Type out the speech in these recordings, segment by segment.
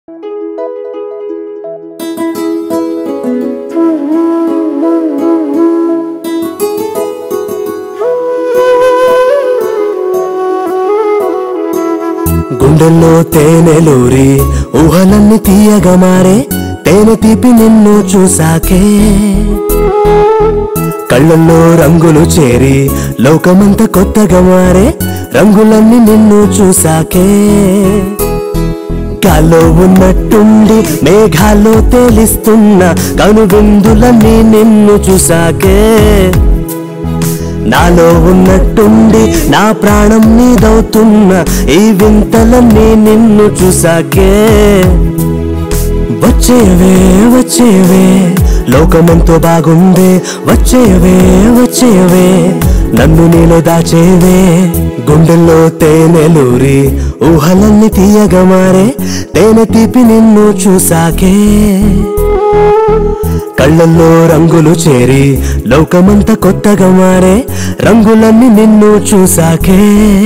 గుండెల్లో తేనెలూరి ఊహలన్నీ తీయగా మారే తేనె తీపి నిన్ను చూసాకే కళ్ళల్లో రంగులు చేరి లోకమంత కొత్తగా మారే రంగులన్నీ నిన్ను చూసాకే గాల్లో ఉన్నట్టుండి మేఘాల్లో తేలిస్తున్న కనువిందులన్నీ నిన్ను చూసాకే నాలో ఉన్నట్టుండి నా ప్రాణం నీదవుతున్న ఈ వింతలన్నీ నిన్ను చూసాకే వచ్చేవే వచ్చేవే లోకమెంతో బాగుందే వచ్చేవే వచ్చేవే నన్ను నీలో దాచేవే గుండెల్లో తేనెలూరి ఊహలన్నీ తీయగా మారే తేనె తీపి నిన్ను చూసాకే కళ్ళల్లో రంగులు చేరి లోకమంతా కొత్తగా మారే రంగులన్నీ నిన్ను చూసాకే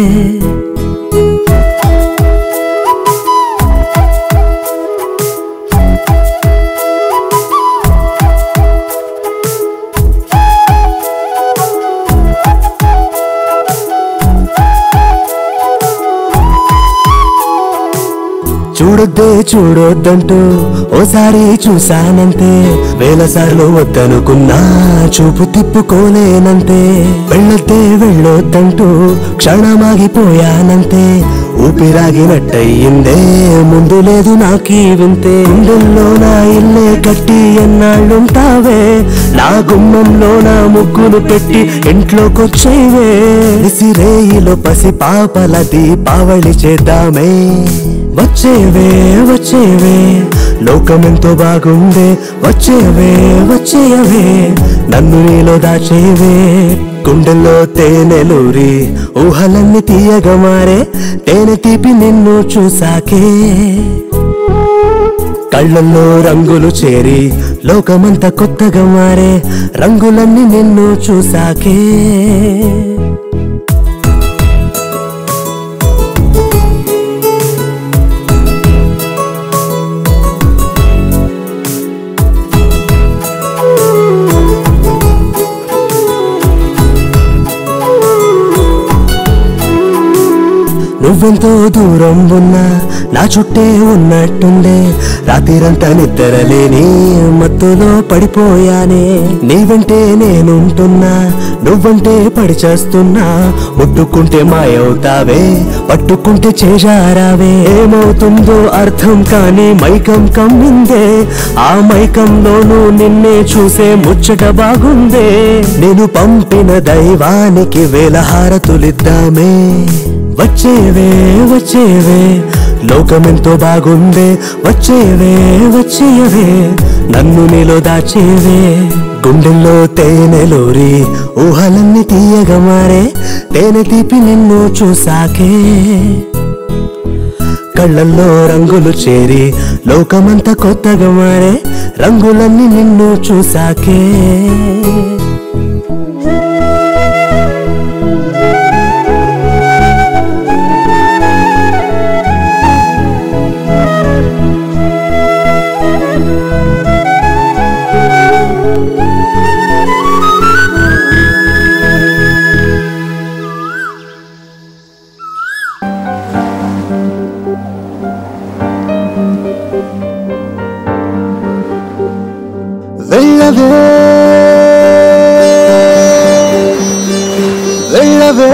చూడొద్దే చూడొద్దంటూ ఓసారి చూశానంతే వేల సార్లు వద్దనుకున్నా చూపు తిప్పుకోలేనంతే వెళ్ళొద్దే వెళ్ళొద్దంటూ క్షణమాగిపోయానంతే ఊపిరాగినట్టయిందే ముందు లేదు నాకీ వింతే గుండెల్లో నా ఇల్లే కట్టి ఎన్నాళ్ళుంటావే నా గుమ్మంలో నా ముగ్గులు పెట్టి ఇంట్లోకొచ్చేవే విసిరేయిలో పసి పాపల దీపావళి చేద్దామే వచ్చేవే వచ్చేవే లోకమెంతో బాగుందే వచ్చేవే వచ్చేయవే నన్ను నీలో దాచేవే గుండెల్లో తేనెలూరి ఊహలన్నీ తీయగా మారే తేనె తీపి నిన్ను చూసాకే కళ్ళల్లో రంగులు చేరి లోకమంతా కొత్తగా మారే రంగులన్నీ నిన్ను చూసాకే నువ్వెంతో దూరం ఉన్నా నా చుట్టే ఉన్నట్టుండే రాత్రిరంతా నిద్రలేని మత్తులో పడిపోయానే నీ వెంటే నేనుంటున్నా నువ్వంటే పడి చేస్తున్నా ముట్టుకుంటే మాయవుతావే పట్టుకుంటే చేజారావే ఏమవుతుందో అర్థం కాని మైకం కమ్మిందే ఆ మైకంలోనూ నిన్నే చూసే ముచ్చట బాగుందే నేను పంపిన దైవానికి వేల హారతులిద్దామే వచ్చేవే వచ్చేవే లోకమెంతో బాగుందే వచ్చేవే వచ్చేయవే నన్ను నీలో దాచేవే గుండెల్లో తేనెలూరి ఊహలన్నీ తీయగా మారే తేనె తీపి నిన్ను చూసాకే కళ్ళల్లో రంగులు చేరి లోకమంతా కొత్తగా మారే రంగులన్నీ నిన్ను చూసాకే వెళ్ళవే వెళ్ళవే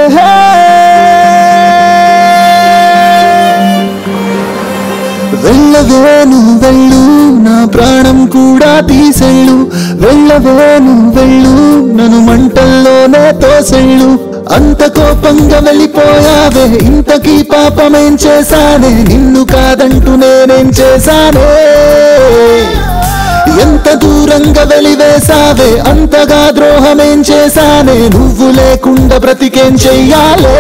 వెళ్ళవే నువ్వు వెళ్ళు నా ప్రాణం కూడా తీసెళ్ళు వెళ్ళవే నువ్వు వెళ్ళు నన్ను మంటల్లోనే తోసెళ్ళు అంత కోపంగా వెళ్ళిపోయావే ఇంతకీ పాపమేం చేశానే నిన్ను కాదంటూ నేనేం చేశానే ఎంత దూరంగా వెలివేసావే అంతగా ద్రోహమేం చేశానే నువ్వు లేకుండా బ్రతికేం చెయ్యాలే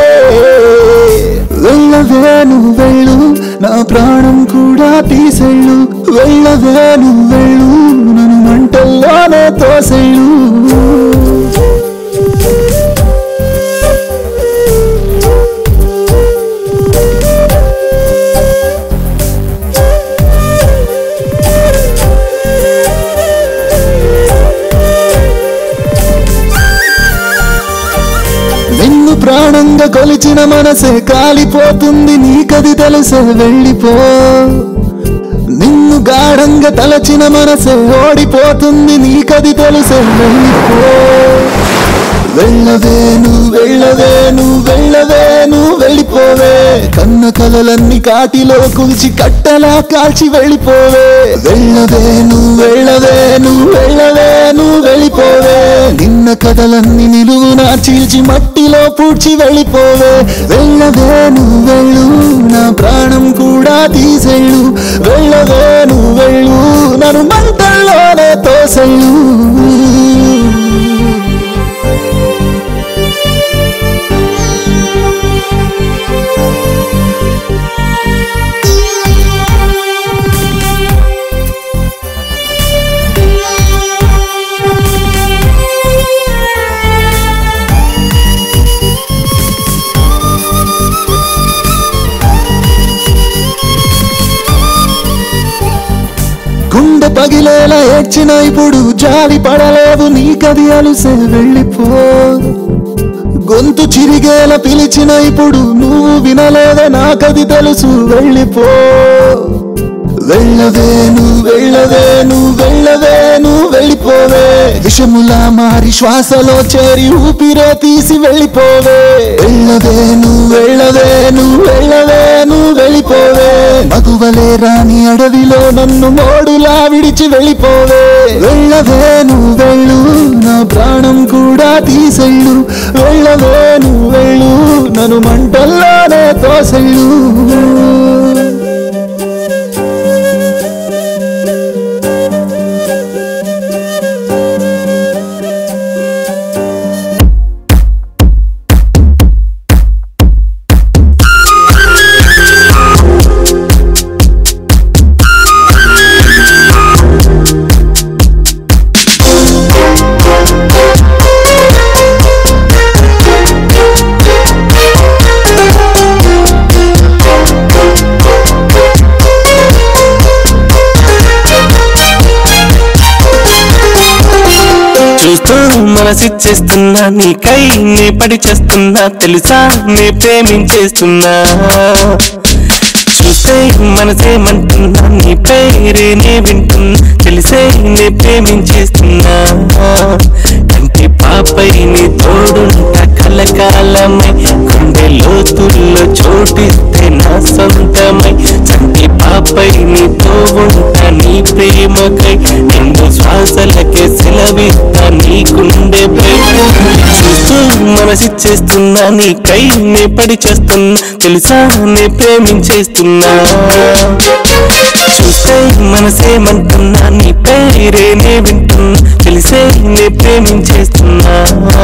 వెళ్ళవే నువ్వు వెళ్ళు నా ప్రాణం కూడా తీసెళ్ళు వెళ్ళవే నువ్వు వెళ్ళు నన్ను మంటల్లోనే తోసెళ్ళు తలచిన మనసే కాలిపోతుంది నీకది తెలిసే వెళ్ళిపో నిన్ను గాఢంగా తలచిన మనసే ఓడిపోతుంది నీకది తెలిసే వెళ్ళిపో వెళ్ళవేను వెళ్ళవేను వెళ్ళవేను వెళ్ళిపోవే కన్న కలలన్నీ కాటిలో కుల్చి కట్టలా కాల్చి వెళ్ళిపోవే వెళ్ళవేను వెళ్ళవేను వెళ్ళవేను వెళ్ళిపోవే నిన్న కథలన్నీ నిలువునా చీల్చి మట్టిలో పూడ్చి వెళ్ళిపోవే వెళ్ళవేను వెళ్ళు నా ప్రాణం కూడా తీసేళ్ళు వెళ్ళవేను వెళ్ళు నన్ను మంటల్లోనే తోసెళ్ళు గుండె పగిలేలా ఏడ్చిన ఇప్పుడు జాలి పడలేదు నీకది అలుసే వెళ్ళిపో గొంతు చిరిగేలా పిలిచిన ఇప్పుడు నువ్వు వినలేదే నాకది తెలుసు వెళ్ళిపో వెళ్ళవేను వెళ్ళవేను వెళ్ళవేను వెళ్ళిపోవే విషములా మారి శ్వాసలో చేరి ఊపిరే తీసి వెళ్ళిపోవే వెళ్ళవేను వెళ్ళవేను వెళ్ళవేను వెళ్ళిపోవే మగువలే రాని అడవిలో నన్ను మోడులా విడిచి వెళ్ళిపోవే వెళ్ళవేను వెళ్ళు నా ప్రాణం కూడా తీసెళ్ళు వెళ్ళవేను వెళ్ళు నన్ను మంటల్లోనే తోసెళ్ళు చూస్తూ మనసిచ్చేస్తున్నా నీకై నే పడి చేస్తున్నా తెలుసా నే ప్రేమించేస్తున్నా చూస్తే మనసేమంటున్నా నీ పేరే నే వింటున్నా తెలిసే నే ప్రేమించేస్తున్నా కంటి పాపై నీ తోడుంట కలకాలమై గుండె లోతుల్లో చోటిస్తే నా సొంతమై చంటి పాపై నీతో ఉంటా నీ ప్రేమకై నిండు శ్వాసలకే సెలవిస్తా నీకుండే చూస్తూ మనసిచ్చేస్తున్నా నీకై నే పడి చేస్తున్నా తెలుసా నే ప్రేమించేస్తున్నా చూస్తే మనసేమంటున్నా నీ పేరే నే వింటున్నా తెలిసే నే ప్రేమించేస్తున్నా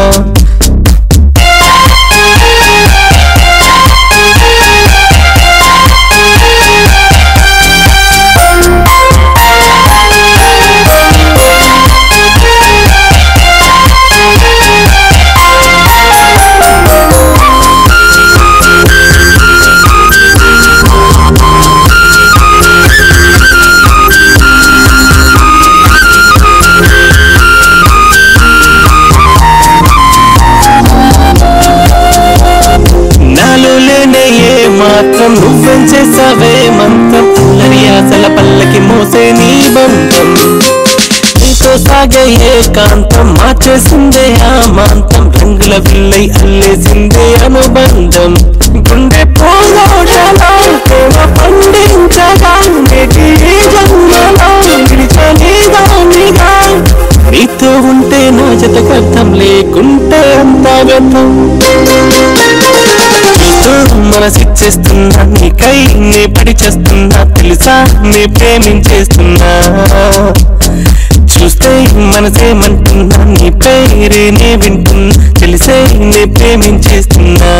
నాలో లేనే ఏ మాత్రం నువ్వేం చేసావే మంత్రం అల్లరి ఆశల పల్లకి మోసే నీ బంధం నీతో సాగే ఏకాంతం మార్చేసిందే ఆ మాంతం రంగుల విల్లై అల్లేసిందే అనుబంధం గుండె పోలోటలో ప్రేమ పండించగా నేటి ఈ జన్మలో నిలిచనిగా నీగా నీతో ఉంటే నా జతకర్థం లేకుంటే అంతా వ్యర్థం చూస్తూ మనసిచ్చేస్తున్నా నీకై నే పడి చేస్తున్నా తెలుసా నే ప్రేమించేస్తున్నా చూస్తే మనసేమంటున్నా నీ పేరే నే వింటున్నా తెలిసే నే ప్రేమించేస్తున్నా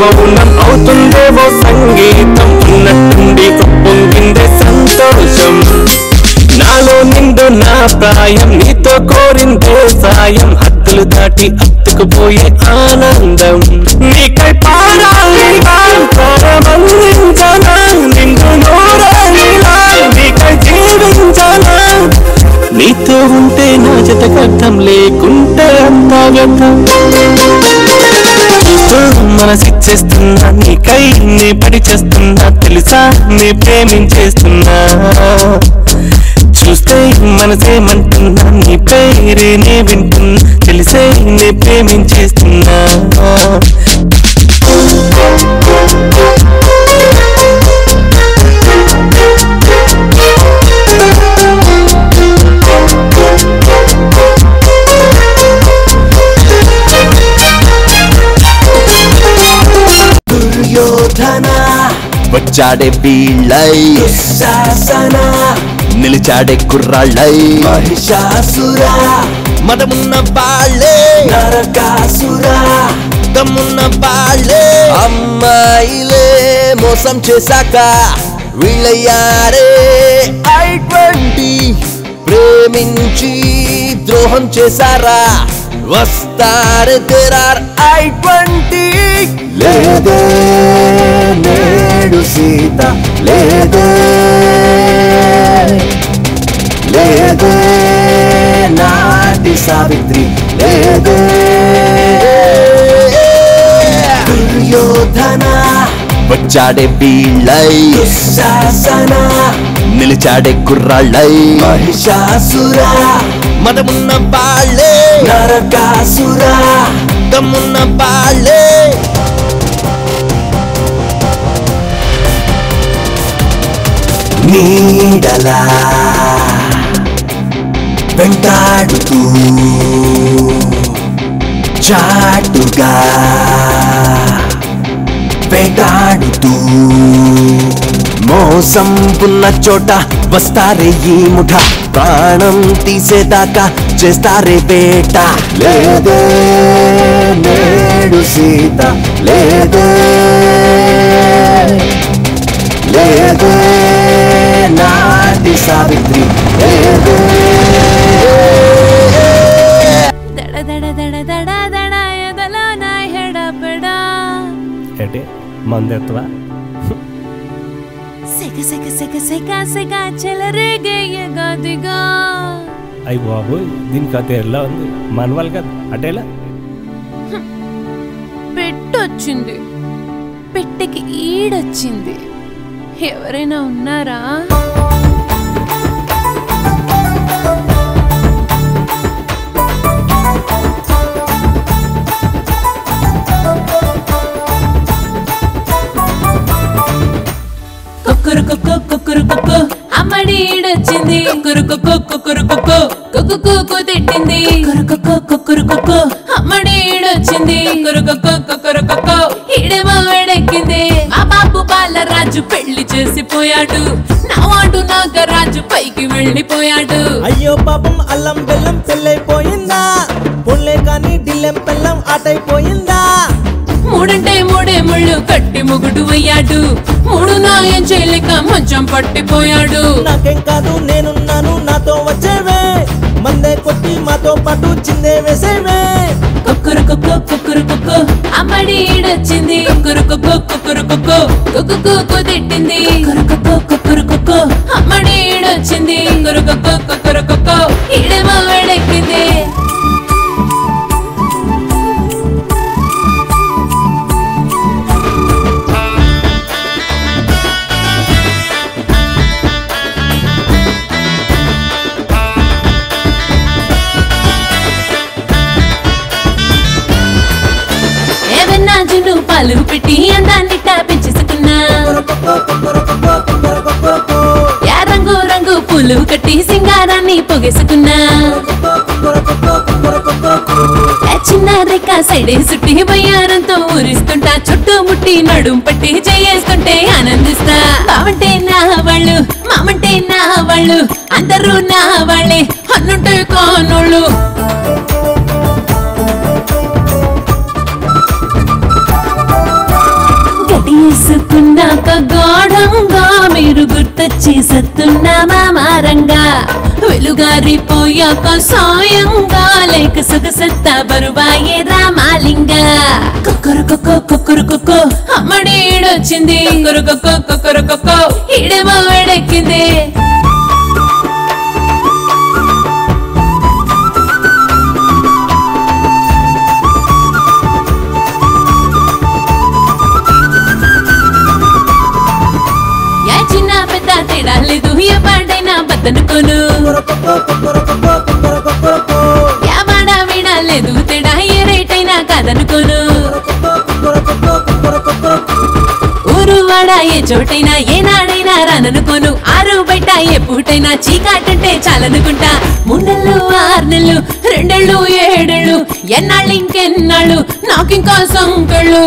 మౌనం అవుతుందేమో సంగీతం ఉన్నట్టుండి పొంగిందే సంతోషం నాలో నిండు నా ప్రాయం నీతో కోరిందే సాయం హద్దులు దాటి అత్తుకుపోయే ఆనందం నీకై పాడాలిగా పరమందించనా నిండు నూరాలిలా నీకై జీవించనా నీతో ఉంటే నా జతకర్థం లేకుంటే అంతా వ్యర్థం చూస్తూ మనసిచ్చేస్తున్నా నీకై నీ పడి చేస్తున్నా తెలుసా నీ ప్రేమించేస్తున్నా చూస్తే మనసేమంటున్నా నీ పేరే నే వింటున్నా తెలిసే నీ ప్రేమించేస్తున్నా దుర్యోధన వచ్చాడే వీళ్ళై శాసన నిలిచాడే కుర్రాళ్ళై మహిషాసుర మదమున్న బాళ్ళే నరకాసుర దమ్మున్న బాళ్ళే అమ్మాయిలే మోసం చేశాక వీళ్ళయ్యారే ఐ ట్వంటీ ప్రేమించి ద్రోహం చేశారా వస్తారు తెరార్ ఐ ట్వంటీ లేదే నేడు సీత లేదే లేదే నాటి సావిత్రి లేదే దుర్యోధన వచ్చాడే వీళ్ళై శాసన నిలిచాడే కుర్రాళ్ళై మహిషాసుర మదమున్న బాళ్ళే నరకాసుర దమ్మున్న బాళ్ళే నీడలా వెంటాడుతూ చాటుగా వేటాడుతూ మోసం ఉన్న చోట వస్తారే ఈ ముఠ ప్రాణం తీసేదాకా చేస్తారే వేట లేదే నేడు సీత లేదే లేదే నాటి సావిత్రి లేదే దడ దడ దడ దడ దడ ఎదలో నా హెడపెడా అంటే మందెత్తవా సెగ సెగ సెగ సెగ సెగ చెలరేగే ఎగదిగా అయ్యి బాబు దీని కథ ఎలా ఉంది మనవాళ్ళు కదా అటేలా పెట్టొచ్చింది పెట్టెకి ఈడొచ్చింది ఎవరైనా ఉన్నారా కుక్కురు కుక్కు కుక్కురు కుక్కు అమ్మడి ఈడొచ్చింది కుక్కురు కుక్కు కుక్కురు కుక్కు కుక్కు కుక్కు తిట్టింది కుక్కురు కుక్కురు కుక్కు అమ్మడి ఈడొచ్చింది కుక్కురు కుక్కు కుక్కురు కుక్కు ఈడేమో వేడెక్కింది మా బాబు బాలరాజు పెళ్లి చేసిపోయాడు నా వాడు నాగరాజు పైకి వెళ్ళిపోయాడు అయ్యో పాపం అల్లం బెల్లం పెళ్ళైపోయిందా పొల్లే కానీ డిల్లెం పెళ్ళం ఆటైపోయిందా మూడంటే మూడే ముళ్ళు కట్టి ముగుడు అయ్యాడు మూడు నాయం చేయలేక మంచం పట్టిపోయాడు నాకేం కాదు నేనున్నాను నాతో వచ్చేవే మందే కొట్టి మాతో పాటు చిందే వేసేవే కుక్కురు కుక్కు కుక్కురు కుక్కు అమ్మడి ఈడొచ్చింది కుక్కురు కుక్కు కుక్కురు కుక్కు కుక్కు కుక్కు తిట్టింది కుక్కురు కుక్కు కుక్కురు కుక్కు అమ్మడి ఈడొచ్చింది కుక్కురు కుక్కు కుక్కురు కుక్కు ఈడేమో వేడెక్కింది ఏవన్నా జున్ను పాలు పెట్టి అందాన్ని టాపించేసుకున్నా యా రంగు రంగు పూలు కట్టి సింగారాన్ని పొగేసుకున్నా ఏ చిన్న రేఖ సైడే సుట్టి బయ్యారంతో ఊరిస్తుంటా చుట్టూ ముట్టి నడుం పట్టి చేయేస్తుంటే ఆనందిస్తా బావంటే నా వాళ్ళు మామంటే నా వాళ్ళు అందరూ నా వాళ్ళే అన్నుంటే కానోళ్ళు గుర్తొచ్చి సత్తున్నామా మారంగా వెలుగారిపోయాక సాయంగా లేక సొగసత్తా బరువాయే రామాలింగా కొక్కరు కొక్కో కొక్కరు కొక్కో అమ్మడి ఈడొచ్చింది కొక్కరు కొక్కో కొక్కరు కొక్కో ఈడేమో వేడెక్కింది యా చిన్న పెద్ద తేడా లేదు ఏ పాటైనా బద్దనుకోను యా వాడ వీణ లేదు తేడా ఏ రేట్ అయినా కాదనుకోను ఊరు వాడ ఏ చోటైనా ఏ నాడైనా రాననుకోను ఆరు బయట ఏ పూటైనా చీకాటంటే చాలనుకుంటా మూడెళ్ళు ఆరు నెలలు రెండేళ్ళు ఏడేళ్ళు ఎన్నాళ్ళు ఇంకెన్నాళ్ళు నాకింకా సంకళ్ళు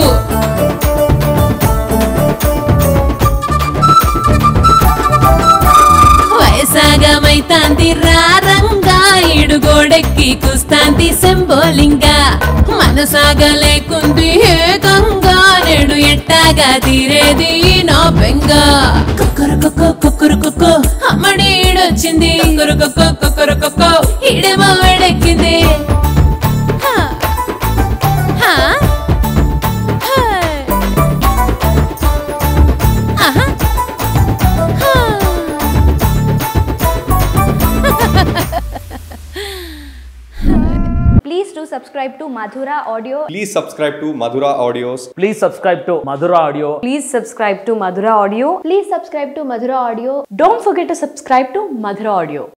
వయసాగమైతాంది రారంగా ఇడుగోడెక్కి కుస్తాంది సెంబోలింగా మనసాగలేకుంది ఏకంగా నేడు ఎట్టాగా తీరేది నా బెంగ కుక్కరు కుక్కో కుక్కరు కుక్కో అమ్మడి ఈడొచ్చింది కుక్కరు కుక్కో కుక్కరు కుక్కో ఈడేమో వేడెక్కింది హా. హా. హా. ఆహా. హా. Please do subscribe to Madhura Audio. Please subscribe to Madhura Audios. Please subscribe to Madhura Audio. Please subscribe to Madhura Audio. Please subscribe to Madhura Audio. Don't forget to subscribe to Madhura Audio.